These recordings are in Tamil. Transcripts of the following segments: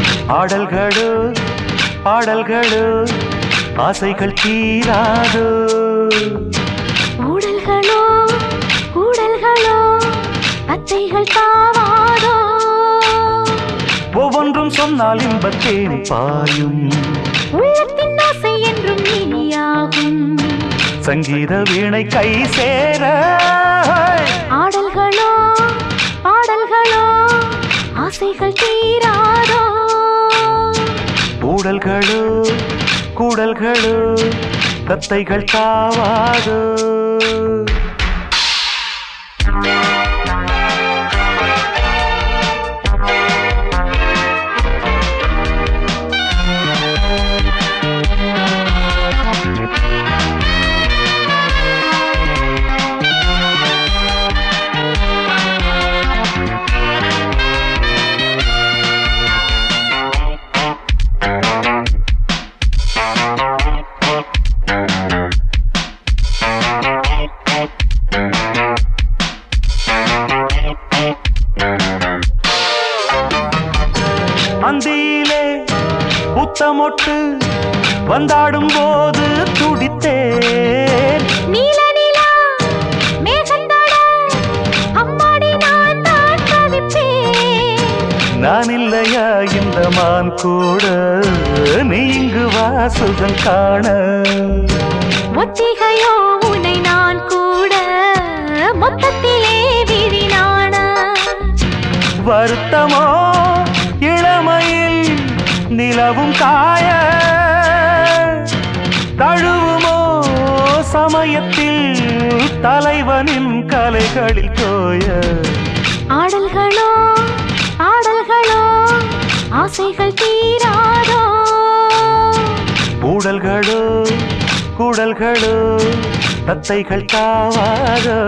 ஆடல்களோ பாடல்களோ ஆசைகள் தீராதோ ஊடல்களோ ஊடல்களோ அத்தைகள் தாவாதோ ஒவ்வொன்றும் சொன்னால் இன்பத்தேன் பாயும் உள்ளத்தின் ஆசை என்றும் இனியாகும் சங்கீத வீணை கை சேர ஆடல்களோ பாடல்களோ ஆசைகள் தீராதோ ஊடல்களோ கூடல்களோ தத்தைகள் தாவாதோ அந்தியிலே புத்தமொட்டு வந்தாடும் போது துடித்தேன் நீல நிலா மேகந்தோட அம்மாடி நான் தான் தவிப்பேன் நான் இல்லையா இந்த மான் கூட நீ இங்கு வா சுகம் காண ஒத்திகையோ உன்னை நான் கூட மொத்தத்திலே விழினான வருத்தமோ இளமையில் நிலவும் காய தழுவுமோ சமயத்தில் தலைவனின் கலைகளில் தோய ஆடல்களோ ஆடல்களோ ஆசைகள் தீராதோ ஊடல்களோ கூடல்களோ தத்தைகள் தாவாதோ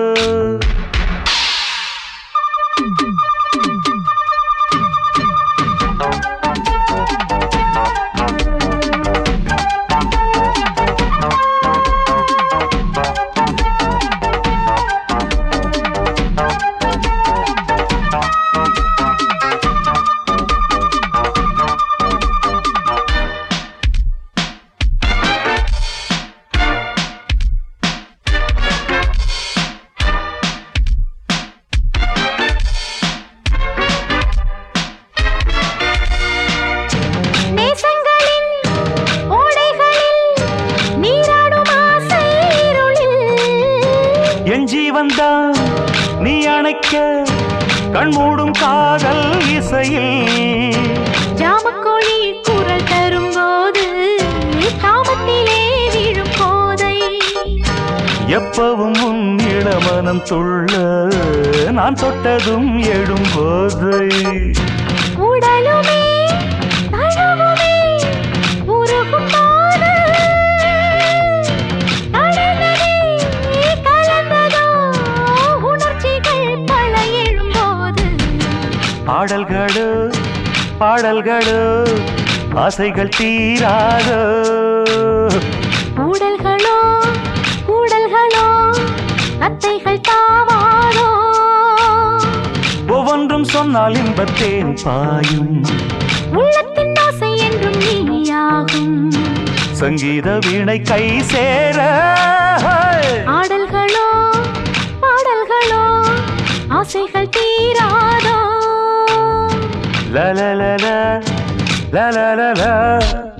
நேசங்களின் ஓடைகளில் நீராடும் ஆசை இருளில் என் ஜீவன்தான் நீ அணைக்க கண்மூடும் காதல் இசையில் ஜாமக்கோழி குரல் தரும்போது காமத்திலே விழும் போதை எப்பவும் உன் இளமனம் துள்ள நான் தொட்டதும் எழும்போது உடலுமே தழுவுமே உருகும் போது கடலடி கலந்ததோ உணர்ச்சிகள் பல எழும்போது ஆடல்களோ பாடல்களோ ஆசைகள் தீராதோ ஊடல்களோ கூடல்களோ அத்தைகள் தாவாதோ ஒவ்வொன்றும் சொன்னால் இன்பத்தேன் பாயும் உள்ளத்தின் ஆசை என்றும் நீயாகும் சங்கீத வீணை கை சேர ஆடல்களோ பாடல்களோ ஆசைகள் தீராதோ la la la la la la la la